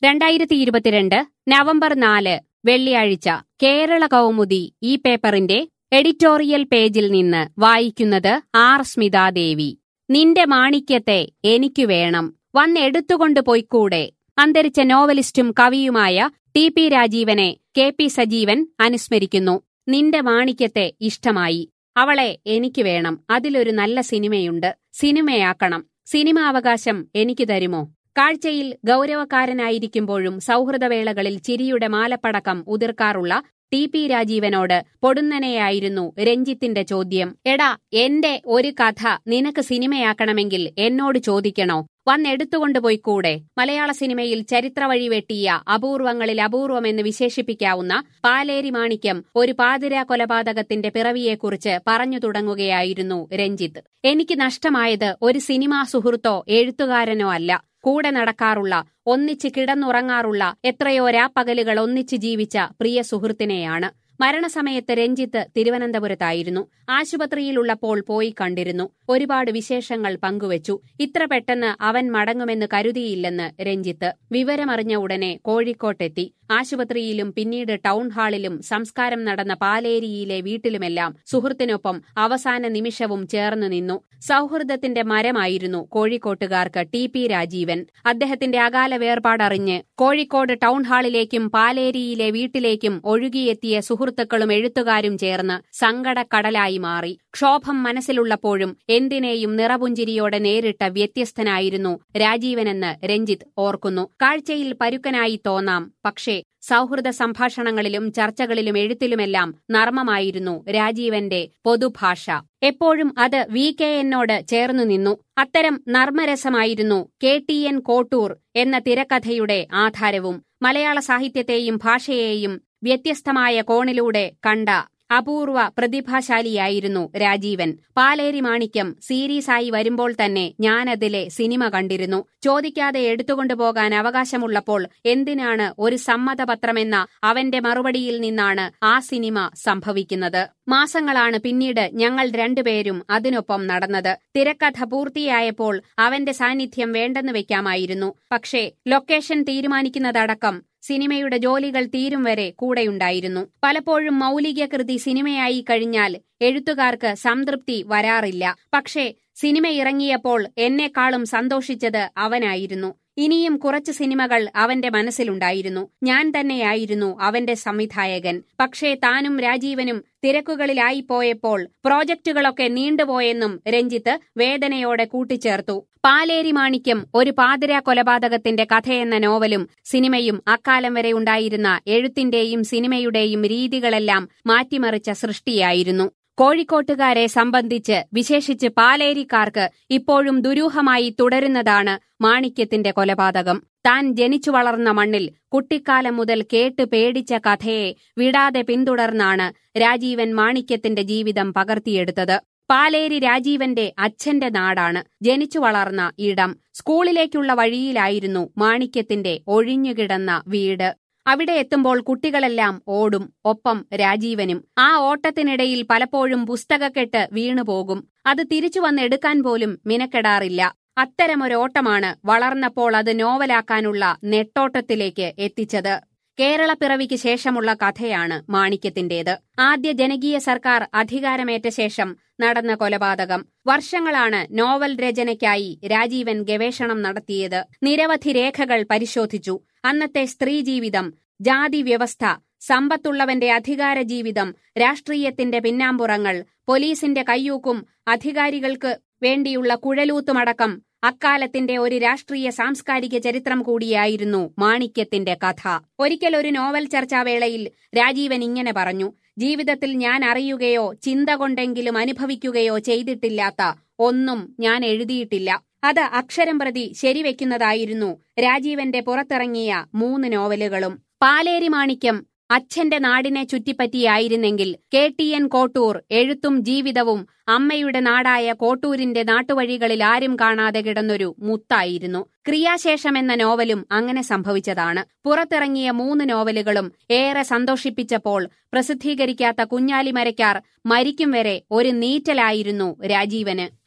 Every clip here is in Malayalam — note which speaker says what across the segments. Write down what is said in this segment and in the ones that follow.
Speaker 1: രണ്ടായിരത്തി ഇരുപത്തിരണ്ട് നവംബർ നാല് വെള്ളിയാഴ്ച കേരള കൗമുദി ഈ പേപ്പറിന്റെ എഡിറ്റോറിയൽ പേജിൽ നിന്ന് വായിക്കുന്നത് ആർ സ്മിതാദേവി നിന്റെ മാണിക്യത്തെ എനിക്കു വേണം വന്നെടുത്തുകൊണ്ട് പൊയ്ക്കൂടെ അന്തരിച്ച നോവലിസ്റ്റും കവിയുമായ ടി പി രാജീവനെ കെ പി സജീവൻ അനുസ്മരിക്കുന്നു നിന്റെ മാണിക്യത്തെ ഇഷ്ടമായി അവളെ എനിക്ക് വേണം അതിലൊരു നല്ല സിനിമയുണ്ട് സിനിമയാക്കണം സിനിമാവകാശം എനിക്ക് തരുമോ കാഴ്ചയിൽ ഗൗരവക്കാരനായിരിക്കുമ്പോഴും സൗഹൃദവേളകളിൽ ചിരിയുടെ മാലപ്പടക്കം ഉതിർക്കാറുള്ള ടി പി രാജീവനോട് പൊടുന്നനെയായിരുന്നു രഞ്ജിത്തിന്റെ ചോദ്യം എടാ എന്റെ ഒരു കഥ നിനക്ക് സിനിമയാക്കണമെങ്കിൽ എന്നോട് ചോദിക്കണോ വന്നെടുത്തുകൊണ്ടുപോയി കൂടെ മലയാള സിനിമയിൽ ചരിത്ര വഴി വെട്ടിയ അപൂർവങ്ങളിൽ അപൂർവമെന്ന് വിശേഷിപ്പിക്കാവുന്ന പാലേരി മാണിക്യം ഒരു പാതിര കൊലപാതകത്തിന്റെ പിറവിയെക്കുറിച്ച് പറഞ്ഞു തുടങ്ങുകയായിരുന്നു രഞ്ജിത്ത് എനിക്ക് നഷ്ടമായത് ഒരു സിനിമാ സുഹൃത്തോ എഴുത്തുകാരനോ അല്ല കൂടെ നടക്കാറുള്ള ഒന്നിച്ച് കിടന്നുറങ്ങാറുള്ള എത്രയോ രാപ്പകലുകൾ ഒന്നിച്ച് ജീവിച്ച പ്രിയ സുഹൃത്തിനെയാണ് മരണസമയത്ത് രഞ്ജിത്ത് തിരുവനന്തപുരത്തായിരുന്നു ആശുപത്രിയിലുള്ളപ്പോൾ പോയി കണ്ടിരുന്നു ഒരുപാട് വിശേഷങ്ങൾ പങ്കുവച്ചു ഇത്ര പെട്ടെന്ന് അവൻ മടങ്ങുമെന്ന് കരുതിയില്ലെന്ന് രഞ്ജിത്ത് വിവരമറിഞ്ഞ ഉടനെ കോഴിക്കോട്ടെത്തി ആശുപത്രിയിലും പിന്നീട് ടൗൺ ഹാളിലും സംസ്കാരം നടന്ന പാലേരിയിലെ വീട്ടിലുമെല്ലാം സുഹൃത്തിനൊപ്പം അവസാന നിമിഷവും ചേർന്നു നിന്നു സൗഹൃദത്തിന്റെ മരമായിരുന്നു കോഴിക്കോട്ടുകാർക്ക് ടി പി രാജീവൻ അദ്ദേഹത്തിന്റെ അകാല വേർപാടറിഞ്ഞ് കോഴിക്കോട് ടൗൺ ഹാളിലേക്കും പാലേരിയിലെ വീട്ടിലേക്കും ഒഴുകിയെത്തിയ സുഹൃത്തുക്കളും എഴുത്തുകാരും ചേർന്ന് സങ്കടക്കടലായി മാറി ക്ഷോഭം മനസ്സിലുള്ളപ്പോഴും എന്തിനേയും നിറപുഞ്ചിരിയോടെ നേരിട്ട വ്യത്യസ്തനായിരുന്നു രാജീവനെന്ന് രഞ്ജിത്ത് ഓർക്കുന്നു കാഴ്ചയിൽ പരുക്കനായി തോന്നാം പക്ഷേ സൗഹൃദ സംഭാഷണങ്ങളിലും ചർച്ചകളിലും എഴുത്തിലുമെല്ലാം നർമ്മമായിരുന്നു രാജീവന്റെ പൊതുഭാഷ എപ്പോഴും അത് വി കെ എന്നോട് ചേർന്നു നിന്നു അത്തരം നർമ്മരസമായിരുന്നു കെ ടി എൻ കോട്ടൂർ എന്ന തിരക്കഥയുടെ ആധാരവും മലയാള സാഹിത്യത്തെയും ഭാഷയെയും വ്യത്യസ്തമായ കോണിലൂടെ കണ്ട അപൂർവ പ്രതിഭാശാലിയായിരുന്നു രാജീവൻ പാലേരി മാണിക്യം സീരീസായി വരുമ്പോൾ തന്നെ ഞാനതിലെ സിനിമ കണ്ടിരുന്നു ചോദിക്കാതെ എടുത്തുകൊണ്ടുപോകാൻ അവകാശമുള്ളപ്പോൾ എന്തിനാണ് ഒരു സമ്മതപത്രമെന്ന അവന്റെ മറുപടിയിൽ നിന്നാണ് ആ സിനിമ സംഭവിക്കുന്നത് മാസങ്ങളാണ് പിന്നീട് ഞങ്ങൾ രണ്ടുപേരും അതിനൊപ്പം നടന്നത് തിരക്കഥ പൂർത്തിയായപ്പോൾ അവന്റെ സാന്നിധ്യം വേണ്ടെന്ന് വെക്കാമായിരുന്നു പക്ഷേ ലൊക്കേഷൻ തീരുമാനിക്കുന്നതടക്കം സിനിമയുടെ ജോലികൾ തീരും വരെ കൂടെയുണ്ടായിരുന്നു പലപ്പോഴും മൗലിക കൃതി സിനിമയായി കഴിഞ്ഞാൽ എഴുത്തുകാർക്ക് സംതൃപ്തി വരാറില്ല പക്ഷേ സിനിമ ഇറങ്ങിയപ്പോൾ എന്നെക്കാളും സന്തോഷിച്ചത് അവനായിരുന്നു ഇനിയും കുറച്ച് സിനിമകൾ അവന്റെ മനസ്സിലുണ്ടായിരുന്നു ഞാൻ തന്നെയായിരുന്നു അവന്റെ സംവിധായകൻ പക്ഷേ താനും രാജീവനും തിരക്കുകളിലായി പോയപ്പോൾ പ്രോജക്റ്റുകളൊക്കെ നീണ്ടുപോയെന്നും രഞ്ജിത്ത് വേദനയോടെ കൂട്ടിച്ചേർത്തു പാലേരി മാണിക്യം ഒരു പാതിര കൊലപാതകത്തിന്റെ കഥയെന്ന നോവലും സിനിമയും അക്കാലം വരെ ഉണ്ടായിരുന്ന എഴുത്തിന്റെയും സിനിമയുടെയും രീതികളെല്ലാം മാറ്റിമറിച്ച സൃഷ്ടിയായിരുന്നു കോഴിക്കോട്ടുകാരെ സംബന്ധിച്ച് വിശേഷിച്ച് പാലേരിക്കാർക്ക് ഇപ്പോഴും ദുരൂഹമായി തുടരുന്നതാണ് മാണിക്യത്തിന്റെ കൊലപാതകം താൻ ജനിച്ചു വളർന്ന മണ്ണിൽ കുട്ടിക്കാലം മുതൽ കേട്ട് പേടിച്ച കഥയെ വിടാതെ പിന്തുടർന്നാണ് രാജീവൻ മാണിക്യത്തിന്റെ ജീവിതം പകർത്തിയെടുത്തത് പാലേരി രാജീവന്റെ അച്ഛന്റെ നാടാണ് ജനിച്ചു വളർന്ന ഇടം സ്കൂളിലേക്കുള്ള വഴിയിലായിരുന്നു മാണിക്യത്തിന്റെ ഒഴിഞ്ഞുകിടന്ന വീട് അവിടെ എത്തുമ്പോൾ കുട്ടികളെല്ലാം ഓടും ഒപ്പം രാജീവനും ആ ഓട്ടത്തിനിടയിൽ പലപ്പോഴും പുസ്തകക്കെട്ട് വീണുപോകും അത് തിരിച്ചു വന്നെടുക്കാൻ പോലും മിനക്കെടാറില്ല അത്തരമൊരോട്ടമാണ് വളർന്നപ്പോൾ അത് നോവലാക്കാനുള്ള നെട്ടോട്ടത്തിലേക്ക് എത്തിച്ചത് കേരള പിറവിക്ക് ശേഷമുള്ള കഥയാണ് മാണിക്യത്തിന്റേത് ആദ്യ ജനകീയ സർക്കാർ അധികാരമേറ്റ ശേഷം നടന്ന കൊലപാതകം വർഷങ്ങളാണ് നോവൽ രചനയ്ക്കായി രാജീവൻ ഗവേഷണം നടത്തിയത് നിരവധി രേഖകൾ പരിശോധിച്ചു അന്നത്തെ സ്ത്രീ ജീവിതം ജാതി വ്യവസ്ഥ സമ്പത്തുള്ളവന്റെ അധികാര ജീവിതം രാഷ്ട്രീയത്തിന്റെ പിന്നാമ്പുറങ്ങൾ പോലീസിന്റെ കയ്യൂക്കും അധികാരികൾക്ക് വേണ്ടിയുള്ള കുഴലൂത്തുമടക്കം അക്കാലത്തിന്റെ ഒരു രാഷ്ട്രീയ സാംസ്കാരിക ചരിത്രം കൂടിയായിരുന്നു മാണിക്യത്തിന്റെ കഥ ഒരിക്കൽ ഒരു നോവൽ ചർച്ചാവേളയിൽ രാജീവൻ ഇങ്ങനെ പറഞ്ഞു ജീവിതത്തിൽ ഞാൻ അറിയുകയോ ചിന്ത കൊണ്ടെങ്കിലും അനുഭവിക്കുകയോ ചെയ്തിട്ടില്ലാത്ത ഒന്നും ഞാൻ എഴുതിയിട്ടില്ല അത് അക്ഷരം പ്രതി ശരിവെക്കുന്നതായിരുന്നു രാജീവന്റെ പുറത്തിറങ്ങിയ മൂന്ന് നോവലുകളും പാലേരി മാണിക്യം അച്ഛന്റെ നാടിനെ ചുറ്റിപ്പറ്റിയായിരുന്നെങ്കിൽ കെ ടി എൻ കോട്ടൂർ എഴുത്തും ജീവിതവും അമ്മയുടെ നാടായ കോട്ടൂരിന്റെ നാട്ടുവഴികളിൽ ആരും കാണാതെ കിടന്നൊരു മുത്തായിരുന്നു ക്രിയാശേഷം എന്ന നോവലും അങ്ങനെ സംഭവിച്ചതാണ് പുറത്തിറങ്ങിയ മൂന്ന് നോവലുകളും ഏറെ സന്തോഷിപ്പിച്ചപ്പോൾ പ്രസിദ്ധീകരിക്കാത്ത കുഞ്ഞാലിമരക്കാർ മരിക്കും വരെ ഒരു നീറ്റലായിരുന്നു രാജീവന്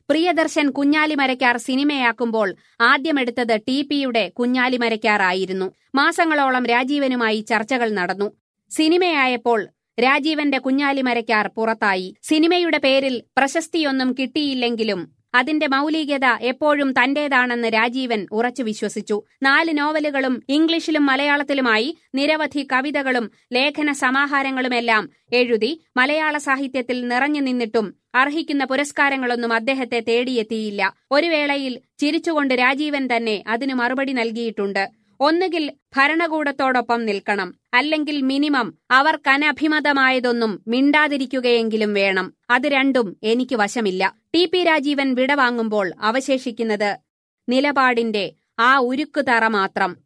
Speaker 1: പ്രിയദർശൻ കുഞ്ഞാലിമരയ്ക്കാർ സിനിമയാക്കുമ്പോൾ ആദ്യമെടുത്തത് ടി പിയുടെ കുഞ്ഞാലിമരയ്ക്കാറായിരുന്നു മാസങ്ങളോളം രാജീവനുമായി ചർച്ചകൾ നടന്നു സിനിമയായപ്പോൾ രാജീവന്റെ കുഞ്ഞാലിമരയ്ക്കാർ പുറത്തായി സിനിമയുടെ പേരിൽ പ്രശസ്തിയൊന്നും കിട്ടിയില്ലെങ്കിലും അതിന്റെ മൗലികത എപ്പോഴും തന്റേതാണെന്ന് രാജീവൻ ഉറച്ചു വിശ്വസിച്ചു നാല് നോവലുകളും ഇംഗ്ലീഷിലും മലയാളത്തിലുമായി നിരവധി കവിതകളും ലേഖന സമാഹാരങ്ങളുമെല്ലാം എഴുതി മലയാള സാഹിത്യത്തിൽ നിറഞ്ഞു നിന്നിട്ടും അർഹിക്കുന്ന പുരസ്കാരങ്ങളൊന്നും അദ്ദേഹത്തെ തേടിയെത്തിയില്ല ഒരു വേളയിൽ ചിരിച്ചുകൊണ്ട് രാജീവൻ തന്നെ അതിനു മറുപടി നൽകിയിട്ടുണ്ട് ഒന്നുകിൽ ഭരണകൂടത്തോടൊപ്പം നിൽക്കണം അല്ലെങ്കിൽ മിനിമം അവർക്കനഭിമതമായതൊന്നും മിണ്ടാതിരിക്കുകയെങ്കിലും വേണം അത് രണ്ടും എനിക്ക് വശമില്ല ടി പി രാജീവൻ വിടവാങ്ങുമ്പോൾ അവശേഷിക്കുന്നത് നിലപാടിന്റെ ആ ഉരുക്കുതറ മാത്രം